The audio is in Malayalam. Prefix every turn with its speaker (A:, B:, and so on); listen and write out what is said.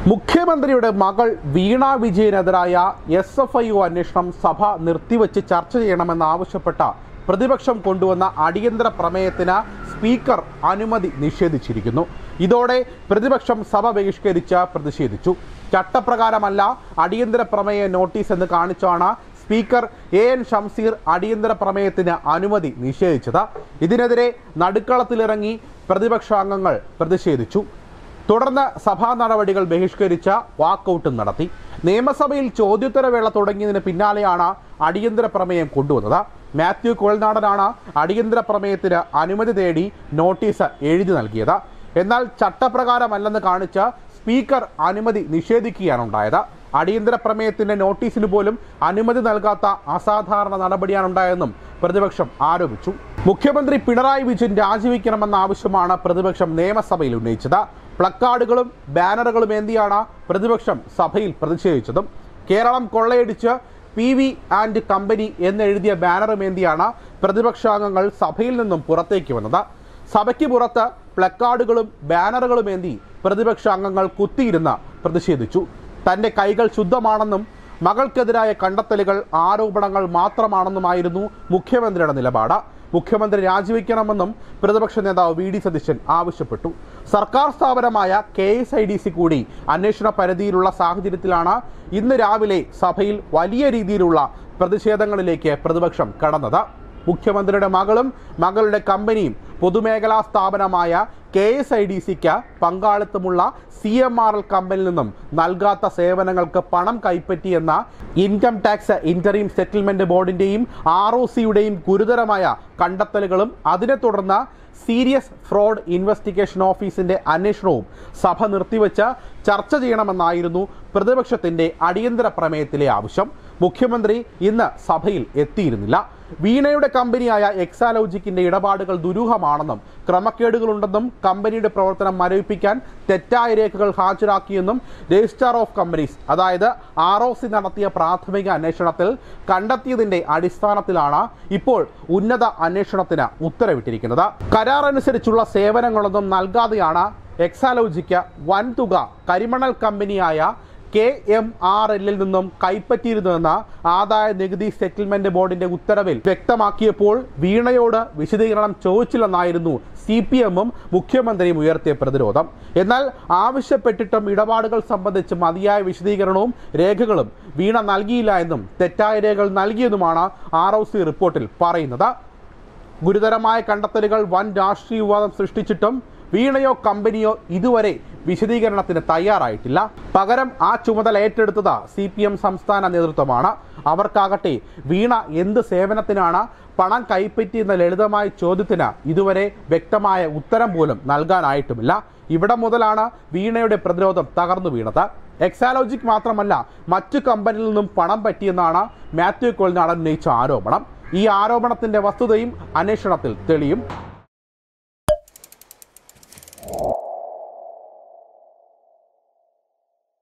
A: മുഖ്യമന്ത്രിയുടെ മകൾ വീണ വിജയനെതിരായ എസ് എഫ് ഐ ഒ അന്വേഷണം സഭ നിർത്തിവെച്ച് ചർച്ച ചെയ്യണമെന്നാവശ്യപ്പെട്ട പ്രതിപക്ഷം കൊണ്ടുവന്ന അടിയന്തര പ്രമേയത്തിന് സ്പീക്കർ അനുമതി നിഷേധിച്ചിരിക്കുന്നു ഇതോടെ പ്രതിപക്ഷം സഭ ബഹിഷ്കരിച്ച് പ്രതിഷേധിച്ചു ചട്ടപ്രകാരമല്ല അടിയന്തര പ്രമേയ നോട്ടീസ് എന്ന് കാണിച്ചാണ് സ്പീക്കർ എ എൻ ഷംസീർ അടിയന്തര പ്രമേയത്തിന് അനുമതി നിഷേധിച്ചത് ഇതിനെതിരെ നടുക്കളത്തിലിറങ്ങി പ്രതിപക്ഷാംഗങ്ങൾ പ്രതിഷേധിച്ചു തുടർന്ന് സഭാ നടപടികൾ ബഹിഷ്കരിച്ച വാക്കൌട്ടും നടത്തി നിയമസഭയിൽ ചോദ്യോത്തരവേള തുടങ്ങിയതിന് പിന്നാലെയാണ് അടിയന്തര പ്രമേയം കൊണ്ടുവന്നത് മാത്യു കോൾനാടനാണ് അടിയന്തര പ്രമേയത്തിന് അനുമതി തേടി നോട്ടീസ് എഴുതി നൽകിയത് എന്നാൽ ചട്ടപ്രകാരമല്ലെന്ന് കാണിച്ച് സ്പീക്കർ അനുമതി നിഷേധിക്കുകയാണ് ഉണ്ടായത് അടിയന്തര പ്രമേയത്തിന്റെ നോട്ടീസിന് പോലും അനുമതി നൽകാത്ത അസാധാരണ നടപടിയാണ് ഉണ്ടായതെന്നും പ്രതിപക്ഷം ആരോപിച്ചു മുഖ്യമന്ത്രി പിണറായി വിജയൻ രാജിവെക്കണമെന്ന ആവശ്യമാണ് പ്രതിപക്ഷം നിയമസഭയിൽ ഉന്നയിച്ചത് പ്ലക്കാർഡുകളും ബാനറുകളും ഏന്തിയാണ് പ്രതിപക്ഷം സഭയിൽ പ്രതിഷേധിച്ചതും കേരളം കൊള്ളയടിച്ച് പി വി ആൻഡ് കമ്പനി എന്നെഴുതിയ ബാനറുമേന്തിയാണ് പ്രതിപക്ഷാംഗങ്ങൾ സഭയിൽ നിന്നും പുറത്തേക്ക് വന്നത് സഭയ്ക്ക് പുറത്ത് പ്ലക്കാർഡുകളും ബാനറുകളുമേന്തി പ്രതിപക്ഷ അംഗങ്ങൾ കുത്തിയിരുന്ന് പ്രതിഷേധിച്ചു തന്റെ കൈകൾ ശുദ്ധമാണെന്നും മകൾക്കെതിരായ കണ്ടെത്തലുകൾ ആരോപണങ്ങൾ മാത്രമാണെന്നുമായിരുന്നു മുഖ്യമന്ത്രിയുടെ നിലപാട് മുഖ്യമന്ത്രി രാജിവെക്കണമെന്നും പ്രതിപക്ഷ നേതാവ് വി ഡി സതീശൻ ആവശ്യപ്പെട്ടു സർക്കാർ സ്ഥാപനമായ K S I D C കൂടി അന്വേഷണ പരിധിയിലുള്ള സാഹചര്യത്തിലാണ് ഇന്ന് രാവിലെ സഭയിൽ വലിയ രീതിയിലുള്ള പ്രതിഷേധങ്ങളിലേക്ക് പ്രതിപക്ഷം കടന്നത് മുഖ്യമന്ത്രിയുടെ മകളും മകളുടെ കമ്പനിയും പൊതുമേഖലാ സ്ഥാപനമായ കെ എസ് ഐ ഡി സിക്ക് പങ്കാളിത്തമുള്ള സി എം ആർ എൽ കമ്പനിയിൽ നിന്നും നൽകാത്ത സേവനങ്ങൾക്ക് പണം കൈപ്പറ്റിയെന്ന ഇൻകം ടാക്സ് ഇന്ററീം സെറ്റിൽമെന്റ് ബോർഡിന്റെയും ആർ ഒ സിയുടെയും ഗുരുതരമായ കണ്ടെത്തലുകളും അതിനെ തുടർന്ന് സീരിയസ് ഫ്രോഡ് ഇൻവെസ്റ്റിഗേഷൻ ഓഫീസിന്റെ അന്വേഷണവും സഭ നിർത്തിവെച്ച് ചർച്ച ചെയ്യണമെന്നായിരുന്നു പ്രതിപക്ഷത്തിന്റെ അടിയന്തര പ്രമേയത്തിലെ ആവശ്യം മുഖ്യമന്ത്രി ഇന്ന് സഭയിൽ എത്തിയിരുന്നില്ല വീണയുടെ കമ്പനിയായ എക്സാലോജിക്കിന്റെ ഇടപാടുകൾ ദുരൂഹമാണെന്നും ക്രമക്കേടുകളുണ്ടെന്നും കമ്പനിയുടെ പ്രവർത്തനം മരവിപ്പിക്കാൻ തെറ്റായ രേഖകൾ ഹാജരാക്കിയെന്നും രജിസ്ട്രാർ ഓഫ് കമ്പനീസ് അതായത് ആർ ഒ സി നടത്തിയ പ്രാഥമിക അന്വേഷണത്തിൽ കണ്ടെത്തിയതിന്റെ അടിസ്ഥാനത്തിലാണ് ഇപ്പോൾ ഉന്നത അന്വേഷണത്തിന് ഉത്തരവിട്ടിരിക്കുന്നത് കരാർ അനുസരിച്ചുള്ള സേവനങ്ങളൊന്നും നൽകാതെയാണ് എക്സാലോജിക്ക് വൻതുക കരിമണൽ കമ്പനിയായ കെ എം ആർ എല്ലിൽ നിന്നും കൈപ്പറ്റിയിരുന്നുവെന്ന് ആദായ നികുതി സെറ്റിൽമെന്റ് ബോർഡിന്റെ ഉത്തരവിൽ വ്യക്തമാക്കിയപ്പോൾ വീണയോട് വിശദീകരണം ചോദിച്ചില്ലെന്നായിരുന്നു സി പി എമ്മും മുഖ്യമന്ത്രിയും ഉയർത്തിയ പ്രതിരോധം എന്നാൽ ആവശ്യപ്പെട്ടിട്ടും ഇടപാടുകൾ സംബന്ധിച്ച് മതിയായ വിശദീകരണവും രേഖകളും വീണ നൽകിയില്ല എന്നും തെറ്റായ രേഖകൾ നൽകിയെന്നുമാണ് ആർ ഒ സി റിപ്പോർട്ടിൽ പറയുന്നത് ഗുരുതരമായ കണ്ടെത്തലുകൾ വൻ രാഷ്ട്രീയ വിവാദം സൃഷ്ടിച്ചിട്ടും വീണയോ കമ്പനിയോ ഇതുവരെ വിശദീകരണത്തിന് തയ്യാറായിട്ടില്ല പകരം ആ ചുമതല ഏറ്റെടുത്തത് സി പി എം സംസ്ഥാന നേതൃത്വമാണ് അവർക്കാകട്ടെ വീണ എന്ത് സേവനത്തിനാണ് പണം കൈപ്പറ്റിയെന്ന ലളിതമായ ചോദ്യത്തിന് ഇതുവരെ വ്യക്തമായ ഉത്തരം പോലും നൽകാനായിട്ടുമില്ല ഇവിടെ മുതലാണ് വീണയുടെ പ്രതിരോധം തകർന്നു വീണത് എക്സാലോജിക് മാത്രമല്ല മറ്റു കമ്പനിയിൽ നിന്നും പണം പറ്റിയെന്നാണ് മാത്യു കോൾനാടൻ ഉന്നയിച്ച ആരോപണം ഈ ആരോപണത്തിന്റെ വസ്തുതയും അന്വേഷണത്തിൽ തെളിയും